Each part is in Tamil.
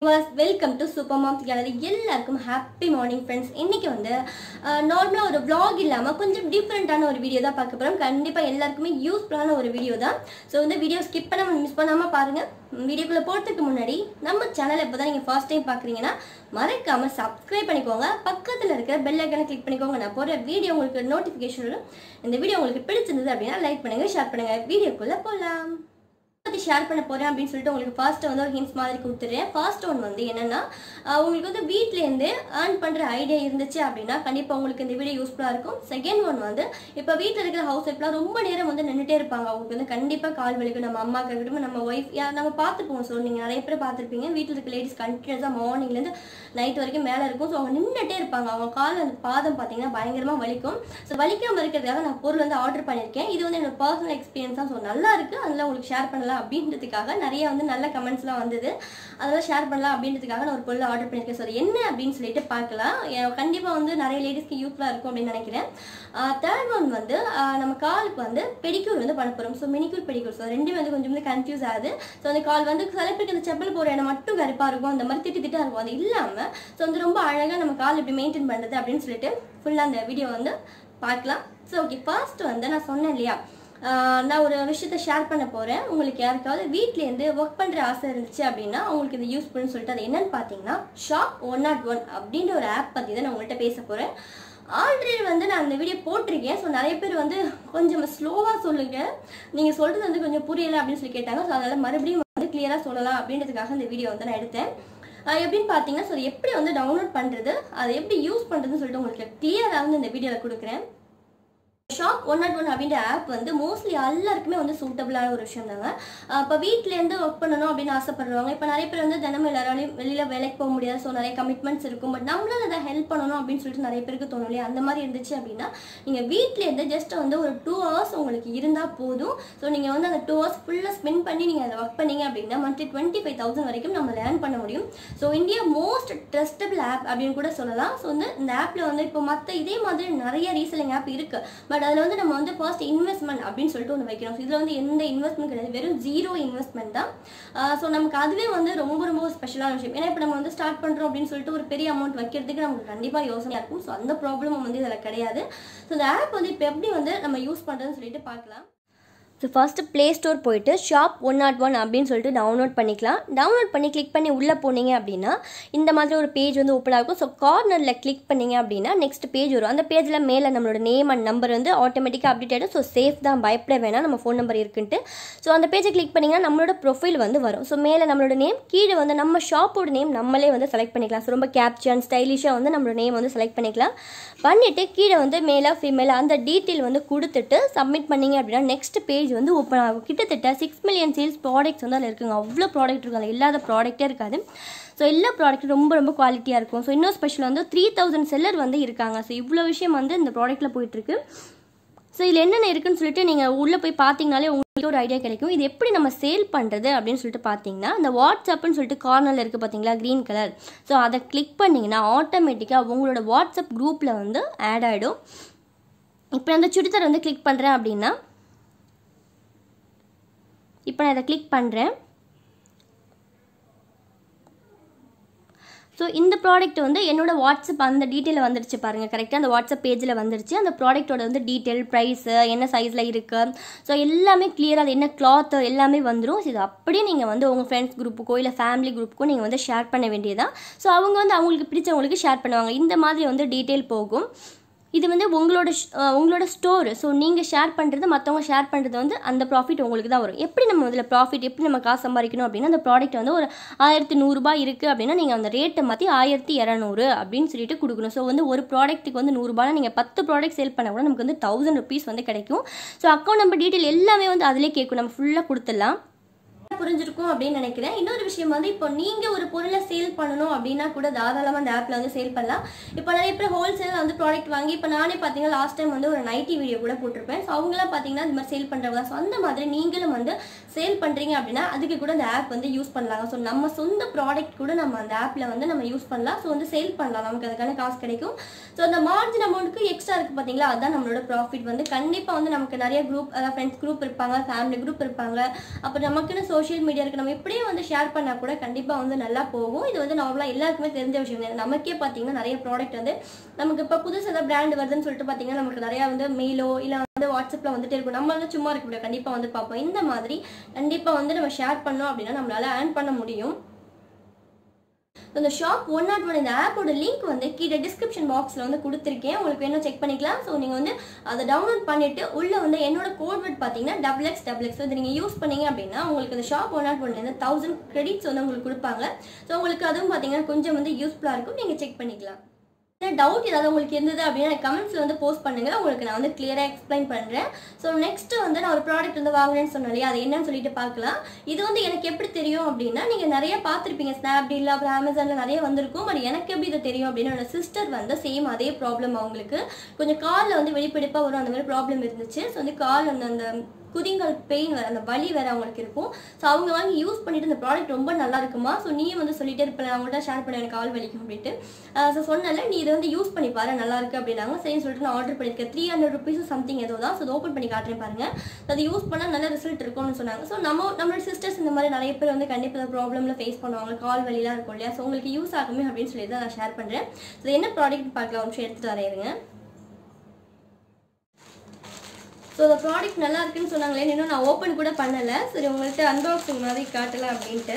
Welcome to super moms gallery எல்லாருக்கும் ஹாப்பி மார்னிங் ஃப்ரெண்ட்ஸ் இன்னைக்கு வந்து நார்மலாக ஒரு vlog இல்லாமல் கொஞ்சம் டிஃப்ரெண்ட்டான ஒரு வீடியோ தான் பார்க்க போகிறோம் கண்டிப்பாக எல்லாருக்குமே யூஸ்ஃபுல்லான ஒரு வீடியோ தான் ஸோ வந்து வீடியோ ஸ்கிப் பண்ணாமல் மிஸ் பண்ணாமல் பாருங்கள் வீடியோக்குள்ளே போகிறதுக்கு முன்னாடி நம்ம சேனலை இப்போ தான் நீங்கள் ஃபர்ஸ்ட் டைம் பார்க்குறீங்கன்னா மறக்காமல் சப்ஸ்கிரைப் பண்ணிக்கோங்க பக்கத்தில் இருக்கிற பெல் ஐக்கனை கிளிக் பண்ணிக்கோங்க நான் போகிற வீடியோ உங்களுக்கு நோட்டிஃபிகேஷன் வரும் இந்த வீடியோ உங்களுக்கு பிடிச்சிருந்தது அப்படின்னா லைக் பண்ணுங்கள் ஷேர் பண்ணுங்கள் வீடியோக்குள்ளே போகலாம் பற்றி ஷேர் பண்ண போகிறேன் அப்படின்னு சொல்லிட்டு உங்களுக்கு ஃபர்ஸ்ட் வந்து ஒரு ஹிண்ட்ஸ் மாதிரி கொடுத்துறேன் ஃபர்ஸ்ட் ஒன் வந்து என்னன்னா ஆஹ் உங்களுக்கு வந்து வீட்டிலேருந்து ஏர்ன் பண்ணுற ஐடியா இருந்துச்சு அப்படின்னா கண்டிப்பாக உங்களுக்கு இந்த வீடியோ யூஸ்ஃபுல்லாக இருக்கும் செகண்ட் ஒன் வந்து இப்போ வீட்டில் இருக்கிற ஹவுஸ் ஒய்ஃப்லாம் ரொம்ப நேரம் வந்து நின்றுட்டே இருப்பாங்க அவங்களுக்கு வந்து கண்டிப்பாக கால் வலிக்கும் நம்ம அம்மாக்கு இருக்கட்டும் நம்ம ஒய்ஃப் யார் நம்ம பார்த்துப்போம் ஸோ நீங்கள் நிறைய பேர் பார்த்துருப்பீங்க வீட்டில் இருக்க லேடிஸ் கண்டினியூஸாக மார்னிங்லேருந்து நைட் வரைக்கும் மேலே இருக்கும் ஸோ அவங்க நின்றுட்டே இருப்பாங்க அவங்க கால் அந்த பாதம் பார்த்தீங்கன்னா பயங்கரமாக வலிக்கும் ஸோ வலிக்காமல் இருக்கிறதுக்காக நான் பொருள் வந்து ஆர்டர் பண்ணியிருக்கேன் இது வந்து என்னோட பர்சனல் எக்ஸ்பீரியன்ஸ் தான் ஸோ நல்லா இருக்கு அதில் உங்களுக்கு ஷேர் பண்ணலாம் அப்படின்றதுக்காக நிறைய வந்து நல்ல கமெண்ட்ஸ்லாம் வந்தது அதெல்லாம் ஷேர் பண்ணலாம் அப்படின்றதுக்காக நான் ஒரு பொருள் ஆர்டர் பண்ணியிருக்கேன் ஸோ அது என்ன அப்படின்னு சொல்லிட்டு பார்க்கலாம் கண்டிப்பாக வந்து நிறைய லேடிஸ்க்கு யூஸ்ஃபுல்லாக இருக்கும் அப்படின்னு நினைக்கிறேன் தேர்ட் ஒன் வந்து ஆஹ் நம்ம காலுக்கு வந்து பெடிக்யூர் வந்து பண்ண போகிறோம் ஸோ மெனிக்யூர் பெடிக்யூர் ஸோ ரெண்டுமே வந்து கொஞ்சம் வந்து கன்ஃபியூஸ் ஆகுது ஸோ அந்த கால் வந்து சில பேருக்கு அந்த செப்பல் போகிற இடம் மட்டும் கருப்பாக இருக்கும் அந்த மாதிரி திட்டு திட்டா இருக்கும் அது இல்லாமல் ஸோ வந்து ரொம்ப அழகாக நம்ம கால் எப்படி மெயின்டைன் பண்ணுறது அப்படின்னு சொல்லிட்டு ஃபுல்லாக அந்த வீடியோ வந்து பார்க்கலாம் ஸோ ஓகே ஃபர்ஸ்ட் வந்து நான் சொன்னேன் இல்லையா ஆஹ் நான் ஒரு விஷயத்த ஷேர் பண்ண போகிறேன் உங்களுக்கு யாருக்காவது வீட்லேருந்து ஒர்க் பண்ணுற ஆசை இருந்துச்சு அப்படின்னா உங்களுக்கு இது யூஸ்ஃபுல்னு சொல்லிட்டு அது என்னன்னு பார்த்தீங்கன்னா ஷாப் ஒன் நாட் ஒன் அப்படின்ற ஒரு ஆப் பற்றி தான் நான் உங்கள்கிட்ட பேச போகிறேன் ஆல்ரெடி வந்து நான் அந்த வீடியோ போட்டிருக்கேன் ஸோ நிறைய பேர் வந்து கொஞ்சம் ஸ்லோவாக சொல்லுங்க நீங்கள் சொல்கிறது வந்து கொஞ்சம் புரியலை அப்படின்னு சொல்லி கேட்டாங்க ஸோ அதனால் மறுபடியும் வந்து கிளியராக சொல்லலாம் அப்படின்றதுக்காக இந்த வீடியோ வந்து நான் எடுத்தேன் ஆஹ் எப்படின்னு பார்த்தீங்கன்னா ஸோ எப்படி வந்து டவுன்லோட் பண்ணுறது அதை எப்படி யூஸ் பண்ணுறதுன்னு சொல்லிட்டு உங்களுக்கு கிளியராக வந்து இந்த வீடியோவில் கொடுக்குறேன் ஷாப் ஒன் நாட் ஒன் அப்படின்ற ஆப் வந்து மோஸ்ட்லி எல்லாருக்குமே வந்து சூட்டபிளான ஒரு விஷயம் தாங்க இப்போ வீட்டிலேருந்து ஒர்க் பண்ணணும் அப்படின்னு ஆசைப்படுறவங்க இப்போ நிறைய பேர் வந்து தினமும் எல்லாராலையும் வெளியில் வேலைக்கு போக முடியாது ஸோ நிறைய கமிட்மெண்ட்ஸ் இருக்கும் பட் நம்மளால அதை ஹெல்ப் பண்ணணும் அப்படின்னு சொல்லிட்டு நிறைய பேருக்கு தோணும் இல்லையா அந்த மாதிரி இருந்துச்சு அப்படின்னா நீங்கள் வீட்டிலேருந்து ஜஸ்ட் வந்து ஒரு டூ ஹவர்ஸ் உங்களுக்கு இருந்தால் போதும் ஸோ நீங்கள் வந்து அந்த டூ ஹவர்ஸ் ஃபுல்லாக ஸ்பெண்ட் பண்ணி நீங்கள் அதை ஒர்க் பண்ணீங்க அப்படின்னா மந்த்லி டுவெண்ட்டி ஃபைவ் தௌசண்ட் வரைக்கும் நம்ம லேர்ன் பண்ண முடியும் so India most trustable app அப்படின்னு கூட சொல்லலாம் ஸோ வந்து இந்த ஆப்பில் வந்து இப்போ மற்ற இதே மாதிரி நிறைய ரீசெல்லிங் ஆப் இருக்குது பட் அதில் வந்து நம்ம வந்து ஃபர்ஸ்ட் இன்வெஸ்ட்மெண்ட் அப்படின்னு சொல்லிட்டு ஒன்று வைக்கிறோம் இதில் வந்து எந்த இன்வெஸ்ட்மெண்ட் கிடையாது வெறும் ஜீரோ இன்வெஸ்ட்மெண்ட் தான் ஸோ நமக்கு அதுவே வந்து ரொம்ப ரொம்ப ஸ்பெஷலான விஷயம் ஏன்னா இப்போ நம்ம வந்து ஸ்டார்ட் பண்ணுறோம் அப்படின்னு சொல்லிட்டு ஒரு பெரிய அமௌண்ட் வைக்கிறதுக்கு நமக்கு கண்டிப்பாக யோசனையாக இருக்கும் ஸோ அந்த ப்ராப்ளமும் வந்து இதில் கிடையாது ஸோ இந்த ஆப் வந்து இப்போ எப்படி வந்து நம்ம யூஸ் பண்ணுறதுன்னு சொல்லிட்டு பார்க்கலாம் ஸோ ஃபஸ்ட்டு ப்ளே ஸ்டோர் போயிட்டு ஷாப் ஒன் நாட் ஒன் அப்படின்னு சொல்லிட்டு டவுன்லோட் பண்ணிக்கலாம் டவுன்லோட் பண்ணி கிளிக் பண்ணி உள்ளே போனீங்க அப்படின்னா இந்த மாதிரி ஒரு பேஜ் வந்து ஓப்பன் ஆகும் ஸோ கார்னரில் கிளிக் பண்ணீங்க அப்படின்னா நெக்ஸ்ட் பேஜ் வரும் அந்த பேஜில் மேலே நம்மளோட நேம் அண்ட் நம்பர் வந்து ஆட்டோமேட்டிக்காக அப்டேட் ஆகிடும் ஸோ சேஃப் தான் பயப்பட வேணாம் நம்ம ஃபோன் நம்பர் இருக்குன்ட்டு ஸோ அந்த பேஜை கிளிக் பண்ணிங்கன்னா நம்மளோட ப்ரொஃபைல் வந்து வரும் ஸோ மேலே நம்மளோட நேம் கீழே வந்து நம்ம ஷாப்போட நேம் நம்மளே வந்து செலக்ட் பண்ணிக்கலாம் ஸோ ரொம்ப கேப்சன் ஸ்டைலிஷாக வந்து நம்மளோட நேம் வந்து செலக்ட் பண்ணிக்கலாம் பண்ணிவிட்டு கீழே வந்து மேலே ஃபீமேல் அந்த டீட்டெயில் வந்து கொடுத்துட்டு சப்மிட் பண்ணீங்க அப்படின்னா நெக்ஸ்ட் பேஜ் வந்து ஓப்பன் ஆகும் கிட்டத்தட்ட சிக்ஸ் மில்லியன் சேல்ஸ் ப்ராடக்ட்ஸ் வந்து அதில் இருக்குங்க அவ்வளோ ப்ராடக்ட் இருக்கும் அதில் இல்லாத ப்ராடக்ட்டே இருக்காது ஸோ எல்லா ப்ராடக்ட்டும் ரொம்ப ரொம்ப குவாலிட்டியாக இருக்கும் ஸோ இன்னும் ஸ்பெஷல் வந்து த்ரீ தௌசண்ட் செல்லர் வந்து இருக்காங்க ஸோ இவ்வளோ விஷயம் வந்து இந்த ப்ராடக்ட்டில் போயிட்டுருக்கு ஸோ இதில் என்னென்ன இருக்குன்னு சொல்லிட்டு நீங்கள் உள்ளே போய் பார்த்தீங்கனாலே உங்களுக்கு ஒரு ஐடியா கிடைக்கும் இது எப்படி நம்ம சேல் பண்ணுறது அப்படின்னு சொல்லிட்டு பார்த்தீங்கன்னா இந்த வாட்ஸ்அப்னு சொல்லிட்டு கார்னரில் இருக்குது பார்த்தீங்களா க்ரீன் கலர் ஸோ அதை கிளிக் பண்ணிங்கன்னா ஆட்டோமேட்டிக்காக உங்களோட வாட்ஸ்அப் குரூப்பில் வந்து ஆட் ஆகிடும் இப்போ அந்த சுடிதார் வந்து கிளிக் பண்ணுறேன் அப்படின்னா இப்போ நான் இதை கிளிக் பண்ணுறேன் ஸோ இந்த ப்ராடக்ட் வந்து என்னோட வாட்ஸ்அப் அந்த டீட்டெயில் வந்துருச்சு பாருங்கள் கரெக்டாக அந்த வாட்ஸ்அப் பேஜில் வந்துருச்சு அந்த ப்ராடக்ட்டோட வந்து டீட்டெயில் ப்ரைஸு என்ன சைஸில் இருக்குது ஸோ எல்லாமே கிளியராக அது என்ன கிளாத்து எல்லாமே வந்துடும் இது அப்படியே நீங்கள் வந்து உங்கள் ஃப்ரெண்ட்ஸ் குரூப்புக்கோ இல்லை ஃபேமிலி குரூப்புக்கோ நீங்கள் வந்து ஷேர் பண்ண வேண்டியதான் ஸோ அவங்க வந்து அவங்களுக்கு பிடிச்சவங்களுக்கு ஷேர் பண்ணுவாங்க இந்த மாதிரி வந்து டீட்டெயில் போகும் இது வந்து உங்களோட ஷ்- அஹ் உங்களோட ஸ்டோர் ஸோ நீங்கள் ஷேர் பண்ணுறது மற்றவங்க ஷேர் பண்ணுறது வந்து அந்த ப்ராஃபிட் உங்களுக்கு தான் வரும் எப்படி நம்ம இதில் ப்ராஃபிட் எப்படி நம்ம காசு சம்பாதிக்கணும் அப்படின்னா அந்த ப்ராடக்ட் வந்து ஒரு ஆயிரத்தி நூறுரூபா இருக்குது அப்படின்னா நீங்கள் அந்த ரேட்டை மாற்றி ஆயிரத்தி இரநூறு அப்படின்னு சொல்லிட்டு கொடுக்கணும் ஸோ வந்து ஒரு ப்ராடக்ட்டுக்கு வந்து நூறுரூபானா நீங்கள் பத்து ப்ராடக்ட் சேல் பண்ணால் கூட நமக்கு வந்து தௌசண்ட் ருபீஸ் வந்து கிடைக்கும் ஸோ அக்கௌண்ட் நம்பர் டீட்டெயில் எல்லாமே வந்து அதிலே கேட்கும் நம்ம ஃபுல்லாக கொடுத்துடலாம் புரிஞ்சிருக்கும் அப்படின்னு நினைக்கிறேன் இன்னொரு விஷயம் வந்து இப்போ நீங்க ஒரு பொருளை சேல் பண்ணணும் அப்படின்னா கூட தாராளமா அந்த ஆப்ல வந்து சேல் பண்ணலாம் இப்போ நிறைய பேர் ஹோல்சேல் வந்து ப்ராடக்ட் வாங்கி இப்போ நானே பார்த்தீங்கன்னா லாஸ்ட் டைம் வந்து ஒரு நைட்டி வீடியோ கூட போட்டிருப்பேன் ஸோ அவங்களாம் பார்த்தீங்கன்னா இந்த மாதிரி சேல் பண்றவங்க ஸோ அந்த மாதிரி நீங்களும் வந்து சேல் பண்றீங்க அப்படின்னா அதுக்கு கூட அந்த ஆப் வந்து யூஸ் பண்ணலாங்க ஸோ நம்ம சொந்த ப்ராடக்ட் கூட நம்ம அந்த ஆப்ல வந்து நம்ம யூஸ் பண்ணலாம் ஸோ வந்து சேல் பண்ணலாம் நமக்கு அதுக்கான காசு கிடைக்கும் ஸோ அந்த மார்ஜின் அமௌண்ட்டுக்கு எக்ஸ்ட்ரா இருக்கு பார்த்தீங்களா அதுதான் நம்மளோட ப்ராஃபிட் வந்து கண்டிப்பாக வந்து நமக்கு நிறைய குரூப் அதாவது ஃப்ரெண்ட்ஸ் குரூப் இருப்பாங்க ஃபேமிலி குரூப் இருப்பாங்க அப்புறம் நமக்குன்னு சோஷியல் சோஷியல் மீடியா இருக்கு நம்ம இப்படியே வந்து ஷேர் பண்ணால் கூட கண்டிப்பாக வந்து நல்லா போகும் இது வந்து நார்மலாக எல்லாருக்குமே தெரிஞ்ச விஷயம் தான். நமக்கே பார்த்தீங்கன்னா நிறைய ப்ராடக்ட் வந்து நமக்கு இப்போ புதுசு ஏதாவது பிராண்ட் வருதுன்னு சொல்லிட்டு பார்த்தீங்கன்னா நமக்கு நிறையா வந்து மெயிலோ இல்லை வந்து வாட்ஸ்அப்பில் வந்துட்டே இருக்கும் நம்ம வந்து சும்மா இருக்க முடியாது கண்டிப்பாக வந்து பார்ப்போம் இந்த மாதிரி கண்டிப்பாக வந்து நம்ம ஷேர் பண்ணோம் அப்படின்னா நம்மளால ஏர்ன் பண்ண முடியும் இந்த ஷாப் ஒன் நாட் ஒன் இந்த ஆப்போட லிங்க் வந்து கீழே டிஸ்கிரிப்ஷன் பாக்ஸில் வந்து கொடுத்துருக்கேன் உங்களுக்கு வேணும் செக் பண்ணிக்கலாம் ஸோ நீங்கள் வந்து அதை டவுன்லோட் பண்ணிட்டு உள்ளே வந்து என்னோட கோட் வேர்ட் பார்த்தீங்கன்னா டபுள் எக்ஸ் டபுள் எக்ஸ் வந்து நீங்கள் யூஸ் பண்ணீங்க அப்படின்னா உங்களுக்கு இந்த ஷாப் ஒன் நாட் ஒன்லேருந்து தௌசண்ட் கிரெடிட்ஸ் வந்து உங்களுக்கு கொடுப்பாங்க ஸோ உங்களுக்கு அதுவும் பார்த்தீங்கன்னா கொஞ்சம் வந்து யூஸ்ஃபுல்லாக இருக்கும் நீங்கள் செக் பண்ணிக்கலாம் டவுட் ஏதாவது உங்களுக்கு இருந்தது அப்படின்னா கமெண்ட்ஸில் வந்து போஸ்ட் பண்ணுங்க உங்களுக்கு நான் வந்து கிளியராக எக்ஸ்பிளைன் பண்ணுறேன் ஸோ நெக்ஸ்ட் வந்து நான் ஒரு ப்ராடக்ட் வந்து வாங்குறேன்னு சொன்னேன் இல்லையா அது என்னன்னு சொல்லிட்டு பார்க்கலாம் இது வந்து எனக்கு எப்படி தெரியும் அப்படின்னா நீங்கள் நிறைய பார்த்துருப்பீங்க ஸ்னாப்டீல் அப்புறம் அமேசானில் நிறைய வந்திருக்கும் பட் எனக்கு எப்படி இது தெரியும் அப்படின்னா என்னோட சிஸ்டர் வந்து சேம் அதே ப்ராப்ளம் அவங்களுக்கு கொஞ்சம் காலில் வந்து வெளிப்பெடுப்பாக வரும் அந்த மாதிரி ப்ராப்ளம் இருந்துச்சு ஸோ வந்து கால் அந்த அந்த குதிங்கால் பெயின் வேற அந்த வலி வேற அவங்களுக்கு இருக்கும் ஸோ அவங்க வாங்கி யூஸ் பண்ணிட்டு இந்த ப்ராடக்ட் ரொம்ப நல்லா இருக்குமா ஸோ நீயும் வந்து சொல்லிட்டே இருப்பேன் நான் அவங்கள்ட்ட ஷேர் பண்ண எனக்கு கால் வலிக்கும் அப்படின்ட்டு ஸோ சொன்னல நீ இதை வந்து யூஸ் பண்ணி பாரு நல்லா இருக்கு அப்படின்னாங்க சரின்னு சொல்லிட்டு நான் ஆர்டர் பண்ணியிருக்கேன் த்ரீ ஹண்ட்ரட் ருபீஸ் சம்திங் ஏதோ தான் ஸோ ஓப்பன் பண்ணி காட்டுறேன் பாருங்க So அதை யூஸ் பண்ணால் நல்ல ரிசல்ட் இருக்கும்னு சொன்னாங்க ஸோ நம்ம நம்மளோட சிஸ்டர்ஸ் இந்த மாதிரி நிறைய பேர் வந்து கண்டிப்பாக ப்ராப்ளம்ல ஃபேஸ் பண்ணுவாங்க கால் வலிலாம் இருக்கும் இல்லையா ஸோ உங்களுக்கு யூஸ் ஆகுமே அப்படின்னு சொல்லி தான் நான் ஷேர் பண்ணுறேன் ஸோ என்ன ப்ராடக்ட் பார்க்கலாம் ஒரு நிமிஷம் எடுத்துட்டு வரையிருங்க ஸோ இந்த ப்ராடக்ட் நல்லா இருக்குன்னு சொன்னாங்களே இன்னும் நான் ஓப்பன் கூட பண்ணலை சரி உங்கள்கிட்ட அன்பாக்சிங் மாதிரி காட்டலாம் அப்படின்ட்டு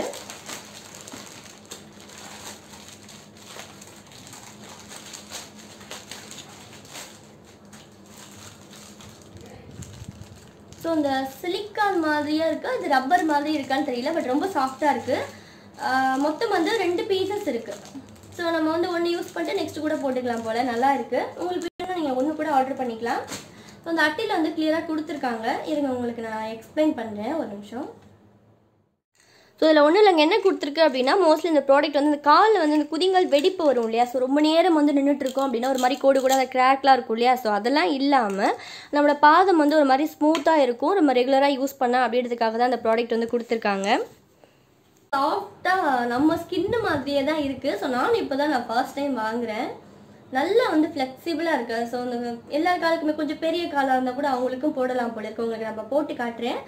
ஸோ இந்த சிலிக்கான் மாதிரியா இருக்கு அது ரப்பர் மாதிரி இருக்கான்னு தெரியல பட் ரொம்ப சாஃப்டாக இருக்கு ஆஹ் மொத்தம் வந்து ரெண்டு பீசஸ் இருக்கு ஸோ நம்ம வந்து ஒன்று யூஸ் பண்ணிட்டு நெக்ஸ்ட் கூட போட்டுக்கலாம் போல நல்லா இருக்கு உங்களுக்கு வேணும்னா நீங்கள் ஒன்று கூட ஆர்டர் பண்ணிக்கலாம் ஸோ அந்த அட்டையில் வந்து கிளியராக கொடுத்துருக்காங்க இருங்க உங்களுக்கு நான் எக்ஸ்பிளைன் பண்ணுறேன் ஒரு நிமிஷம் ஸோ இதில் ஒன்றும் இல்லைங்க என்ன கொடுத்துருக்கு அப்படின்னா மோஸ்ட்லி இந்த ப்ராடக்ட் வந்து இந்த காலில் வந்து இந்த குதிங்கால் வெடிப்பு வரும் இல்லையா ஸோ ரொம்ப நேரம் வந்து நின்றுட்டு இருக்கோம் அப்படின்னா ஒரு மாதிரி கோடு கூட அந்த கிராக்லாம் இருக்கும் இல்லையா ஸோ அதெல்லாம் இல்லாமல் நம்மளோட பாதம் வந்து ஒரு மாதிரி ஸ்மூத்தாக இருக்கும் நம்ம ரெகுலராக யூஸ் பண்ண அப்படின்றதுக்காக தான் இந்த ப்ராடக்ட் வந்து கொடுத்துருக்காங்க சாஃப்டாக நம்ம ஸ்கின்னு மாதிரியே தான் இருக்குது ஸோ நானும் இப்போ தான் நான் ஃபர்ஸ்ட் டைம் வாங்குறேன் நல்லா வந்து ஃப்ளெக்சிபிளாக இருக்கு ஸோ இந்த எல்லா காலுக்குமே கொஞ்சம் பெரிய காலாக இருந்தால் கூட அவங்களுக்கும் போடலாம் போல இருக்கு உங்களுக்கு நம்ம போட்டு காட்டுறேன்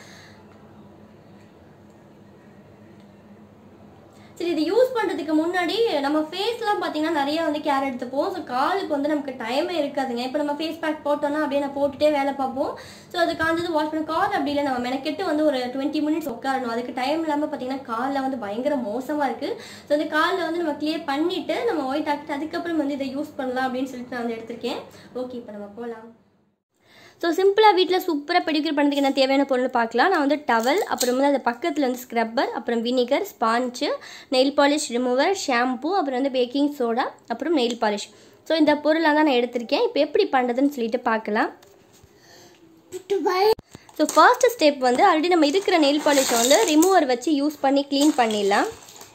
சரி இது யூஸ் பண்ணுறதுக்கு முன்னாடி நம்ம ஃபேஸ்லாம் பார்த்தீங்கன்னா நிறைய வந்து கேர் எடுத்துப்போம் ஸோ காலுக்கு வந்து நமக்கு டைமே இருக்காதுங்க இப்போ நம்ம ஃபேஸ் பேக் போட்டோம்னா அப்படியே நான் போட்டுட்டே வேலை பார்ப்போம் ஸோ அது காஞ்சது வாஷ் பண்ண கால் அப்படி இல்லை நம்ம மெனக்கெட்டு வந்து ஒரு டுவெண்ட்டி மினிட்ஸ் உட்காரணும் அதுக்கு டைம் இல்லாமல் பார்த்தீங்கன்னா காலில் வந்து பயங்கர மோசமாக இருக்குது ஸோ அந்த காலில் வந்து நம்ம கிளியர் பண்ணிவிட்டு நம்ம ஒயிட் ஆக்கிட்டு அதுக்கப்புறம் வந்து இதை யூஸ் பண்ணலாம் அப்படின்னு சொல்லிட்டு நான் வந்து எடுத்திருக்கேன் ஓகே இப்போ நம்ம போகலாம் ஸோ சிம்பிளாக வீட்டில் சூப்பராக பெடிக்யூர் பண்ணுறதுக்கு என்ன தேவையான பொருள் பார்க்கலாம் நான் வந்து டவல் அப்புறம் வந்து அது பக்கத்தில் வந்து ஸ்க்ரப்பர் அப்புறம் vinegar sponge nail polish remover shampoo அப்புறம் வந்து பேக்கிங் சோடா அப்புறம் நெயில் பாலிஷ் ஸோ இந்த பொருளாக தான் நான் எடுத்திருக்கேன் இப்போ எப்படி பண்ணுறதுன்னு சொல்லிட்டு பார்க்கலாம் ஸோ ஃபர்ஸ்ட் ஸ்டெப் வந்து ஆல்ரெடி நம்ம இருக்கிற நெயில் பாலிஷை வந்து ரிமூவர் வச்சு யூஸ் பண்ணி க்ளீன் பண்ணிடலாம்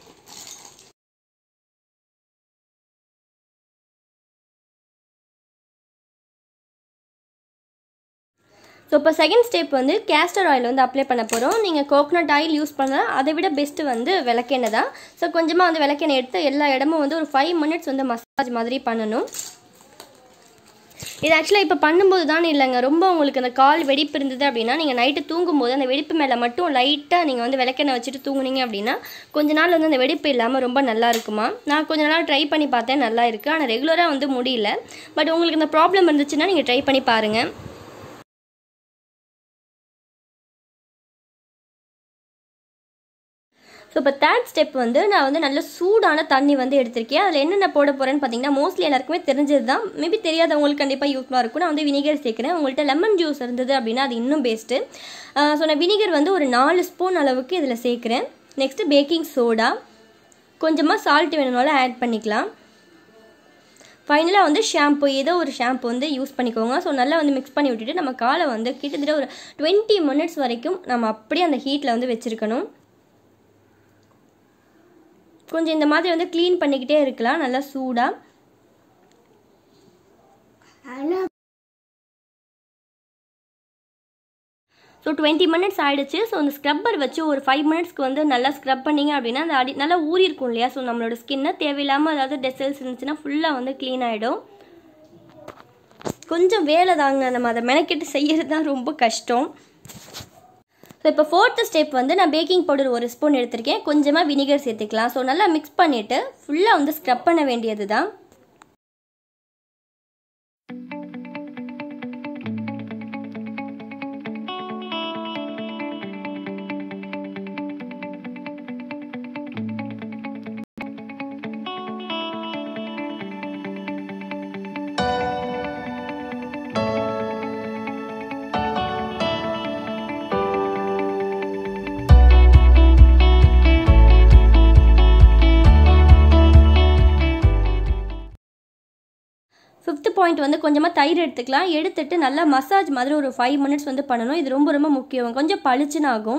ஸோ இப்போ செகண்ட் ஸ்டெப் வந்து கேஸ்டர் ஆயில் வந்து அப்ளை பண்ண போகிறோம் நீங்கள் கோகனட் ஆயில் யூஸ் பண்ணலாம் அதை விட பெஸ்ட்டு வந்து விளக்கெண்ணெய் தான் ஸோ கொஞ்சமாக வந்து விளக்கெண்ணெய் எடுத்து எல்லா இடமும் வந்து ஒரு ஃபைவ் மினிட்ஸ் வந்து மசாஜ் மாதிரி பண்ணணும் இது ஆக்சுவலாக இப்போ பண்ணும்போது தான் இல்லைங்க ரொம்ப உங்களுக்கு அந்த கால் வெடிப்பு இருந்தது அப்படின்னா நீங்கள் நைட்டு தூங்கும்போது அந்த வெடிப்பு மேலே மட்டும் லைட்டாக நீங்கள் வந்து விளக்கெண்ணெய் வச்சுட்டு தூங்குனீங்க அப்படின்னா கொஞ்ச நாள் வந்து அந்த வெடிப்பு இல்லாமல் ரொம்ப நல்லா இருக்குமா நான் கொஞ்ச நாள் ட்ரை பண்ணி பார்த்தேன் நல்லா இருக்குது ஆனால் ரெகுலராக வந்து முடியல பட் உங்களுக்கு இந்த ப்ராப்ளம் இருந்துச்சுன்னா நீங்கள் ட்ரை பண்ணி பாருங்கள் ஸோ இப்போ தேர்ட் ஸ்டெப் வந்து நான் வந்து நல்ல சூடான தண்ணி வந்து எடுத்திருக்கேன் அதில் என்னென்ன போட போகிறேன்னு பார்த்தீங்கன்னா மோஸ்ட்லி எல்லாருக்குமே தெரிஞ்சது தான் மேபி தெரியாதவங்களுக்கு கண்டிப்பாக யூஸ்ஃபுல்லாக இருக்கும் நான் வந்து வினிகர் சேர்க்குறேன் உங்கள்கிட்ட லெமன் ஜூஸ் இருந்தது அப்படின்னா அது இன்னும் பெஸ்ட்டு ஸோ நான் வினிகர் வந்து ஒரு நாலு ஸ்பூன் அளவுக்கு இதில் சேர்க்குறேன் நெக்ஸ்ட்டு பேக்கிங் சோடா கொஞ்சமாக சால்ட் வேணும்னாலும் ஆட் பண்ணிக்கலாம் ஃபைனலாக வந்து ஷாம்பு ஏதோ ஒரு ஷாம்பு வந்து யூஸ் பண்ணிக்கோங்க ஸோ நல்லா வந்து மிக்ஸ் பண்ணி விட்டுட்டு நம்ம காலை வந்து கிட்டத்தட்ட ஒரு டுவெண்ட்டி மினிட்ஸ் வரைக்கும் நம்ம அப்படியே அந்த ஹீட்டில் வந்து வச்சுருக்கணும் கொஞ்சம் இந்த மாதிரி வந்து க்ளீன் பண்ணிக்கிட்டே இருக்கலாம் நல்லா சூடாக ஸோ டுவெண்ட்டி மினிட்ஸ் ஆயிடுச்சு ஸோ அந்த ஸ்க்ரப்பர் வச்சு ஒரு ஃபைவ் மினிட்ஸ்க்கு வந்து நல்லா ஸ்க்ரப் பண்ணிங்க அப்படின்னா அந்த அடி நல்லா ஊறி இருக்கும் இல்லையா ஸோ நம்மளோட ஸ்கின்னை தேவையில்லாமல் அதாவது டெசல்ஸ் இருந்துச்சுன்னா ஃபுல்லாக வந்து க்ளீன் ஆகிடும் கொஞ்சம் வேலை தாங்க நம்ம அதை மெனக்கெட்டு செய்யறது தான் ரொம்ப கஷ்டம் ஸோ இப்போ ஃபோர்த்து ஸ்டெப் வந்து நான் பேக்கிங் பவுடர் ஒரு ஸ்பூன் எடுத்திருக்கேன் கொஞ்சமாக வினிகர் சேர்த்துக்கலாம் ஸோ நல்லா மிக்ஸ் பண்ணிவிட்டு ஃபுல்லாக வந்து ஸ்க்ரப் பண்ண வேண்டியது தான் ஃபிஃப்த் பாயிண்ட் வந்து கொஞ்சமாக தயிர் எடுத்துக்கலாம் எடுத்துட்டு நல்லா மசாஜ் மாதிரி ஒரு ஃபைவ் மினிட்ஸ் வந்து பண்ணணும் இது ரொம்ப ரொம்ப முக்கியம் கொஞ்சம் பளிச்சுன்னு ஆகும்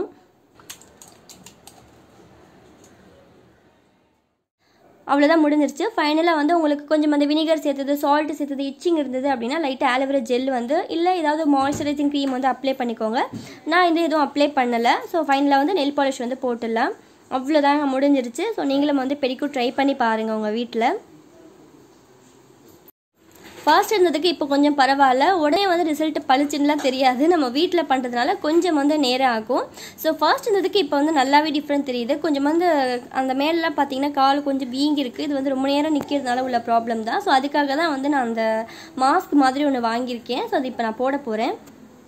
அவ்வளோதான் முடிஞ்சிருச்சு ஃபைனலாக வந்து உங்களுக்கு கொஞ்சம் அந்த வினிகர் சேர்த்தது சால்ட் சேர்த்தது இச்சிங் இருந்தது அப்படின்னா லைட்டாக ஆலோவேரா ஜெல் வந்து இல்லை ஏதாவது மாய்ஸ்சரைசிங் க்ரீம் வந்து அப்ளை பண்ணிக்கோங்க நான் இந்த எதுவும் அப்ளை பண்ணலை ஸோ ஃபைனலாக வந்து நெல் பாலிஷ் வந்து போட்டுடலாம் அவ்வளோதான் முடிஞ்சிருச்சு ஸோ நீங்களும் வந்து பெடிக்கூ ட்ரை பண்ணி பாருங்கள் உங்கள் வீட்டில் ஃபர்ஸ்ட் இருந்ததுக்கு இப்போ கொஞ்சம் பரவாயில்ல உடனே வந்து ரிசல்ட் பளிச்சுன்னுலாம் தெரியாது நம்ம வீட்டில் பண்ணுறதுனால கொஞ்சம் வந்து நேரம் ஆகும் ஸோ ஃபர்ஸ்ட் இருந்ததுக்கு இப்போ வந்து நல்லாவே டிஃப்ரெண்ட் தெரியுது கொஞ்சம் வந்து அந்த மேலெலாம் பார்த்தீங்கன்னா கால் கொஞ்சம் வீங்கி இருக்குது இது வந்து ரொம்ப நேரம் நிற்கிறதுனால உள்ள ப்ராப்ளம் தான் ஸோ அதுக்காக தான் வந்து நான் அந்த மாஸ்க் மாதிரி ஒன்று வாங்கியிருக்கேன் ஸோ அது இப்போ நான் போட போகிறேன்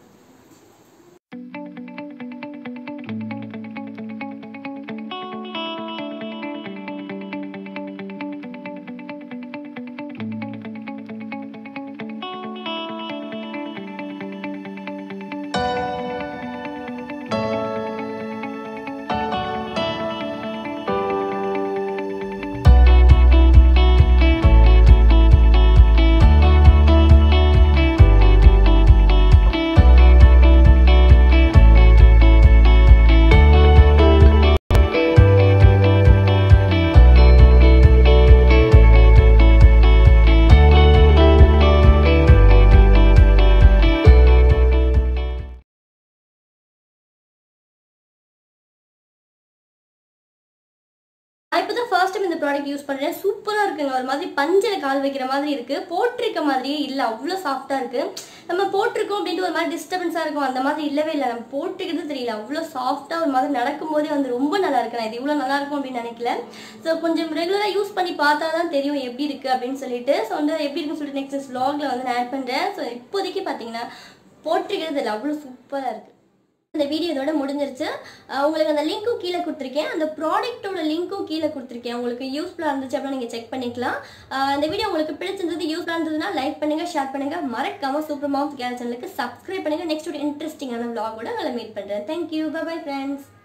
நான் இப்போ தான் ஃபர்ஸ்ட் டைம் இந்த ப்ராடக்ட் யூஸ் பண்ணுறேன் சூப்பராக இருக்குங்க ஒரு மாதிரி பஞ்சில் கால் வைக்கிற மாதிரி இருக்குது போட்டிருக்க மாதிரியே இல்லை அவ்வளோ சாஃப்டாக இருக்குது நம்ம போட்டிருக்கோம் அப்படின்ட்டு ஒரு மாதிரி டிஸ்டர்பன்ஸாக இருக்கும் அந்த மாதிரி இல்லவே இல்லை நம்ம போட்டிருக்கிறது தெரியல அவ்வளோ சாஃப்டாக ஒரு மாதிரி நடக்கும்போதே வந்து ரொம்ப நல்லா இருக்கு நான் இது இவ்வளோ நல்லா இருக்கும் அப்படின்னு நினைக்கல ஸோ கொஞ்சம் ரெகுலராக யூஸ் பண்ணி பார்த்தா தான் தெரியும் எப்படி இருக்குது அப்படின்னு சொல்லிட்டு ஸோ வந்து எப்படி இருக்குன்னு சொல்லிட்டு நெக்ஸ்ட் vlogல வந்து நான் ஆட் பண்ணுறேன் ஸோ இப்போதைக்கு பார்த்தீங்கன்னா போட்டிருக்கிறது இல்லை அவ்வளோ சூப்பராக இருக்குது இந்த வீடியோ இதோட முடிஞ்சிருச்சு அஹ் உங்களுக்கு அந்த லிங்க்கும் கீழே கொடுத்துருக்கேன் அந்த ப்ராடக்ட்டோட லிங்க்கும் கீழே கொடுத்துருக்கேன் உங்களுக்கு யூஸ்ஃபுல்லாக இருந்துச்சு அப்படின்னா நீங்கள் செக் பண்ணிக்கலாம் அஹ் இந்த வீடியோ உங்களுக்கு பிடிச்சிருந்தது யூஸ்ஃபுல்லாக இருந்ததுன்னா லைக் பண்ணுங்க ஷேர் பண்ணுங்க மறக்காம சூப்பர் மாம்ஸ் கேர் சேனலுக்கு சப்ஸ்கிரைப் பண்ணுங்க நெக்ஸ்ட் ஒரு இன்ட்ரெஸ்டிங்கான vlog கூட உங்களை மீட் பண்ணுறேன் தேங்க்யூ பை ஃப்ரெண்ட்ஸ்